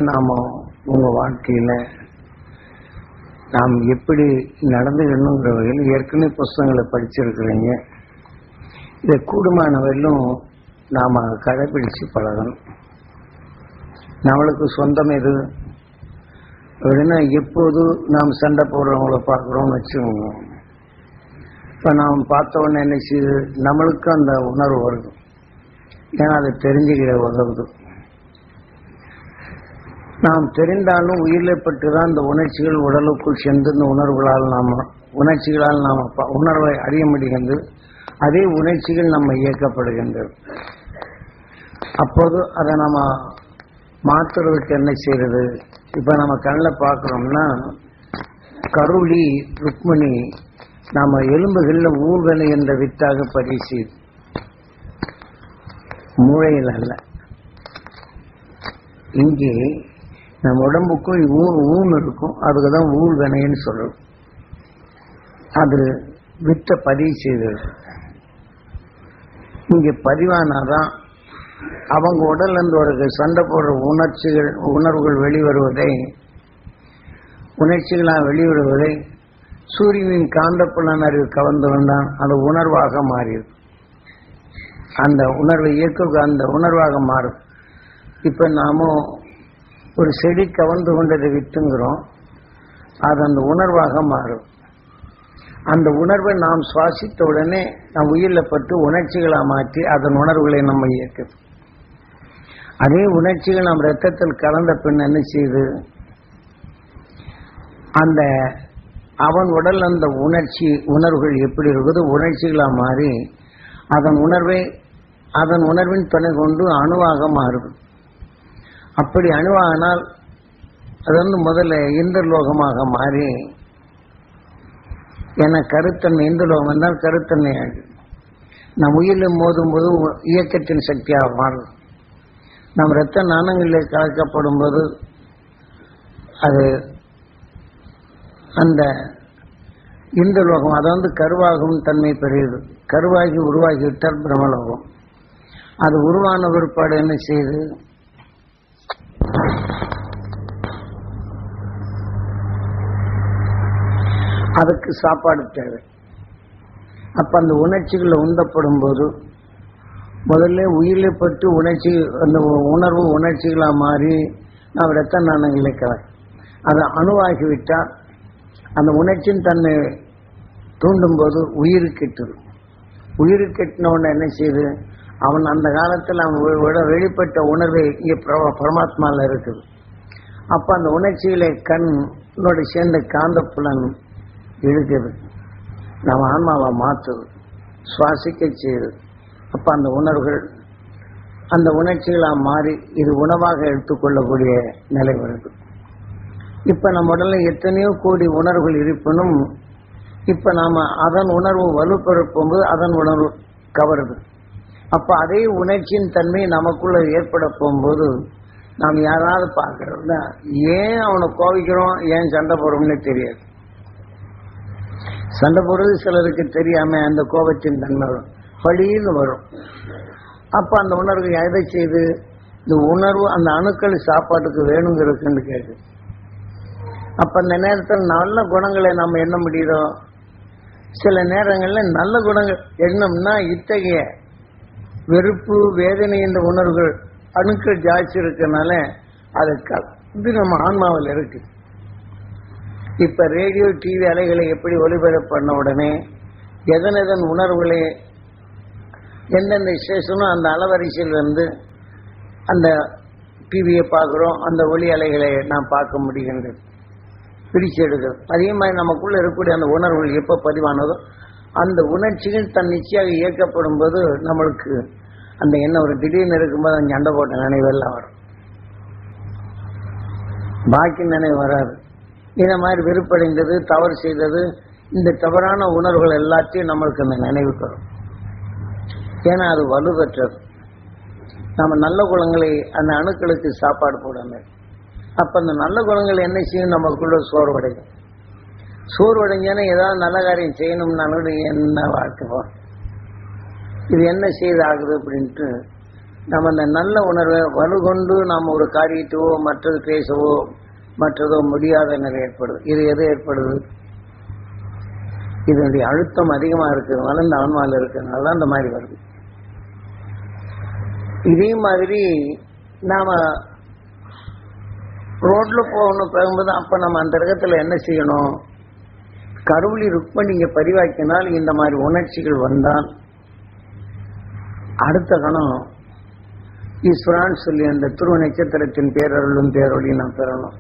நாம உங்க வாழ்க்கையில நாம் எப்படி நடந்துக்கணுங்கிற வகையில் ஏற்கனவே புஸ்தகங்களை படிச்சிருக்கிறீங்க இதை கூடுமான வரையிலும் நாம கடைபிடிச்சு பழகணும் நம்மளுக்கு சொந்தம் எது அப்படின்னா எப்போது நாம் சண்டை போடுறவங்கள பார்க்குறோம்னு வச்சுக்கோங்க இப்போ நாம் பார்த்த உடனே என்ன செய்யுது நம்மளுக்கும் அந்த உணர்வு வருது ஏன்னா அதை தெரிஞ்சுக்கிற உதவுது நாம் தெரிந்தாலும் உயிரில் பட்டு தான் இந்த உணர்ச்சிகள் உடலுக்குள் சென்று இந்த உணர்வுகளால் நாம உணர்ச்சிகளால் நாம் உணர்வை அறிய முடிகின்றது அதே உணர்ச்சிகள் நம்ம இயக்கப்படுகின்றது அப்போது அதை நம்ம மாற்றுறதுக்கு என்ன செய்யறது இப்போ நம்ம கண்ணில் பார்க்குறோம்னா கருளி ருக்மணி நாம எலும்புகளில் ஊர்வலை என்ற வித்தாக பரிசு மூளையில் அல்ல இங்கே நம்ம உடம்புக்கும் ஊன் ஊன் இருக்கும் அதுக்கு தான் ஊழ்வினைன்னு சொல்றோம் அது வித்த பதிவு செய்தது இங்க பதிவானாதான் அவங்க உடல்ல இருந்து ஒரு சண்டை போடுற உணர்ச்சிகள் உணர்வுகள் வெளிவருவதை உணர்ச்சிகளாக வெளிவருவதை சூரியனின் காந்தப்புலன் அறிவு கவர்ந்து வந்தான் அது உணர்வாக மாறியது அந்த உணர்வை இயக்க அந்த உணர்வாக மாறும் இப்ப நாமும் ஒரு செடி கவர்ந்து கொண்டதை விட்டுங்கிறோம் அது அந்த உணர்வாக மாறும் அந்த உணர்வை நாம் சுவாசித்த உடனே நம் உயிரில் பட்டு உணர்ச்சிகளாக மாற்றி அதன் உணர்வுகளை நம்ம இயக்குது அதே உணர்ச்சிகள் நம் ரத்தத்தில் கலந்த பின் என்ன செய்யுது அந்த அவன் உடல் அந்த உணர்ச்சி உணர்வுகள் எப்படி இருக்குது உணர்ச்சிகளாக மாறி அதன் உணர்வை அதன் உணர்வின் துணை கொண்டு அணுவாக மாறுது அப்படி அணுவானால் அது வந்து முதல்ல இந்திரலோகமாக மாறி என கருத்தன்மை இந்திரலோகம் என்றால் கருத்தன்மை ஆகும் நம் உயிரில் மோதும் போது இயக்கத்தின் சக்தியாக மாறும் நம் இரத்த நாணங்களில் கலக்கப்படும் போது அது அந்த இந்திரலோகம் அது வந்து கருவாகும் தன்மை பெரியது கருவாகி உருவாகிவிட்டால் பிரம்மலோகம் அது உருவான பிற்பாடு என்ன செய்யுது அதுக்கு சாப்பாடு தேவை அப்ப அந்த உணர்ச்சிகளை உந்தப்படும் போது முதல்ல உயிரில் பட்டு உணர்ச்சி அந்த உணர்வு உணர்ச்சிகளாக மாறி நாம் ரத்த நாணங்களை கலக்கும் அது அணுவாகிவிட்டால் அந்த உணர்ச்சியின் தன்னை தூண்டும் போது உயிர் கெட்டுது உயிர் கெட்டின உடனே என்ன செய்யுது அவன் அந்த காலத்தில் அவன் வெளிப்பட்ட உணர்வை இங்கே பரமாத்மாவில் இருக்குது அப்ப அந்த உணர்ச்சிகளை கண்ணோட சேர்ந்த காந்தப்புலன் இழுக்குது நம்ம ஆன்மாவை மாற்றுது சுவாசிக்க செய்யுது அப்ப அந்த உணர்வுகள் அந்த உணர்ச்சிகளாக மாறி இது உணவாக எடுத்துக்கொள்ளக்கூடிய நிலை வருது இப்ப நம்ம உடல்ல எத்தனையோ கோடி உணர்வுகள் இருப்பினும் இப்ப நாம அதன் உணர்வு வலுப்பெறும்போது அதன் உணர்வு கவருது அப்ப அதே உணர்ச்சியின் தன்மை நமக்குள்ள ஏற்பட போகும்போது நாம் யாராவது பார்க்கிறோம் ஏன் அவனை கோவிக்கிறோம் ஏன் சண்டை போடுறோம்னு தெரியாது சண்டை போடுறது சிலருக்கு தெரியாம அந்த கோபத்தின் தன்மை வரும் பழின்னு வரும் அப்ப அந்த உணர்வு எதை செய்து இந்த உணர்வு அந்த அணுக்கள் சாப்பாட்டுக்கு வேணுங்கிறதுன்னு கேட்கு அப்ப அந்த நேரத்தில் நல்ல குணங்களை நம்ம எண்ண முடியுதோ சில நேரங்கள்ல நல்ல குணங்கள் எண்ணம்னா இத்தகைய வெறுப்பு வேதனை என்ற உணர்வுகள் அணுக்கள் ஜாஸ்தி இருக்கனால அது இது நம்ம ஆன்மாவில் இருக்கு இப்ப ரேடியோ டிவி அலைகளை எப்படி ஒளிபரப்பு பண்ண உடனே எதன் எதன் உணர்வுகளை எந்தெந்த ஸ்டேஷனோ அந்த அலவரிசையில் வந்து அந்த டிவியை பார்க்குறோம் அந்த ஒளி அலைகளை நாம் பார்க்க முடிகின்றது பிரிச்சு எடுக்கிறது அதே மாதிரி நமக்குள்ள இருக்கக்கூடிய அந்த உணர்வுகள் எப்போ பதிவானதோ அந்த உணர்ச்சிகள் தன் நிச்சயாக இயக்கப்படும் போது நம்மளுக்கு அந்த எண்ணம் ஒரு திடீர்னு இருக்கும்போது அந்த சண்டை போட்ட நினைவெல்லாம் வரும் பாக்கி நினைவு வராது இந்த மாதிரி வெறுப்படைந்தது தவறு செய்தது இந்த தவறான உணர்வுகள் எல்லாத்தையும் நம்மளுக்கு அந்த நினைவுக்கு வரும் ஏன்னா அது வலுப்பெற்றது நம்ம நல்ல குணங்களை அந்த அணுக்களுக்கு சாப்பாடு போடாமல் அப்ப அந்த நல்ல குணங்கள் என்ன செய்யும் நமக்குள்ள சோர்வடையும் சோர்வடைஞ்சானே ஏதாவது நல்ல காரியம் செய்யணும்னாலும் என்ன வாழ்க்கை இது என்ன செய்து ஆகுது அப்படின்ட்டு நம்ம அந்த நல்ல உணர்வை வலுகொண்டு நாம் ஒரு காரியத்தவோ மற்றது பேசவோ மற்றதோ முடியாத நிலை ஏற்படுது இது எது ஏற்படுது இதனுடைய அழுத்தம் அதிகமா இருக்கிறதுனால இந்த ஆன்மாவில் இருக்கிறதுனால தான் இந்த மாதிரி வருது இதே மாதிரி நாம ரோட்ல போகணும் போகும்போது அப்ப நம்ம அந்த இடத்துல என்ன செய்யணும் கருவளி ருக்மணிங்க பதிவாக்கினால் இந்த மாதிரி உணர்ச்சிகள் வந்தால் அடுத்த கணம் ஈஸ்வரான்னு சொல்லி அந்த துருவ நட்சத்திரத்தின் பேரருளும் பேரொழியும் நாம் பெறணும்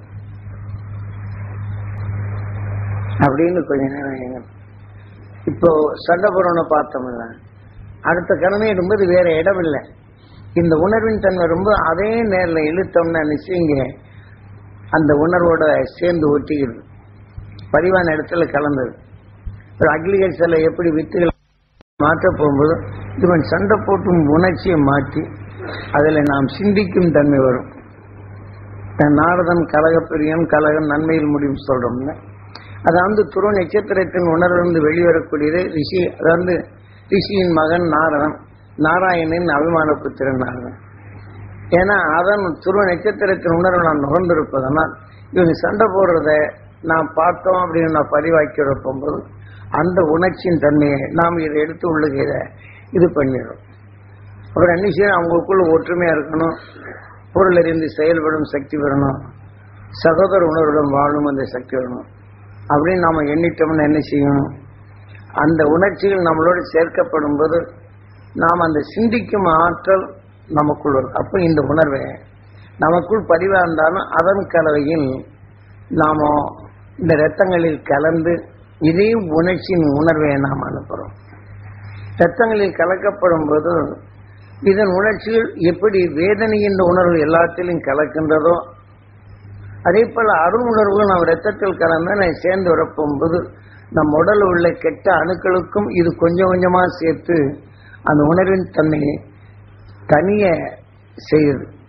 அப்படின்னு கொஞ்ச நேரம் எங்க இப்போ சண்டபுரனை பார்த்தோம்ல அடுத்த கணமே இருக்கும்போது வேற இடம் இல்லை இந்த உணர்வின் தன்மை ரொம்ப அதே நேரில் இழுத்தோம்னா நிச்சயங்க அந்த உணர்வோட சேர்ந்து ஒட்டிக்கிறது பதிவான இடத்துல கலந்தது ஒரு அக்ரிகல்ச்சர்ல எப்படி வித்துகள் மாற்ற போகும்போது இவன் சண்டை போட்டும் உணர்ச்சியை மாற்றி அதில் நாம் சிந்திக்கும் தன்மை வரும் தன் நாரதன் கலகப்பிரியம் கலகம் நன்மையில் முடியும் சொல்றோம்ல அதாவது துருவ நட்சத்திரத்தின் உணர்விலிருந்து வெளிவரக்கூடியது ரிஷி அதாவது ரிஷியின் மகன் நாரதன் நாராயணன் அபிமான புத்திரன் நாரதன் ஏன்னா அதன் துருவ நட்சத்திரத்தின் உணர்வு நான் நுகர்ந்திருப்பதனால் இவங்க சண்டை போடுறத நாம் பார்த்தோம் அப்படின்னு நான் பதிவாக்கி போகும்போது அந்த உணர்ச்சியின் தன்மையை நாம் இதை எடுத்து உள்ளுகிற இது பண்ணிடுறோம் அப்புறம் என்ன செய்யணும் அவங்களுக்குள்ள ஒற்றுமையா இருக்கணும் பொருள் அறிந்து செயல்படும் சக்தி வரணும் சகோதர உணர்வுடன் வாழும் அந்த சக்தி வரணும் அப்படின்னு நாம எண்ணிட்டோம்னா என்ன செய்யணும் அந்த உணர்ச்சிகள் நம்மளோடு சேர்க்கப்படும் போது நாம் அந்த சிந்திக்கும் ஆற்றல் நமக்குள் வரும் அப்போ இந்த உணர்வை நமக்குள் பதிவாக இருந்தாலும் அதன் கலவையில் நாம இந்த இரத்தங்களில் கலந்து இதே உணர்ச்சியின் உணர்வை நாம் அனுப்புகிறோம் இரத்தங்களில் கலக்கப்படும் போது இதன் உணர்ச்சிகள் எப்படி வேதனை என்ற உணர்வு எல்லாத்திலும் கலக்கின்றதோ அதே போல அருள் உணர்வுகள் நம்ம ரத்தத்தில் கலந்து நான் சேர்ந்து வரப்போகும்போது நம் உடல் உள்ள கெட்ட அணுக்களுக்கும் இது கொஞ்சம் கொஞ்சமா சேர்த்து அந்த உணர்வின் தன்மையை தனிய செய்யுது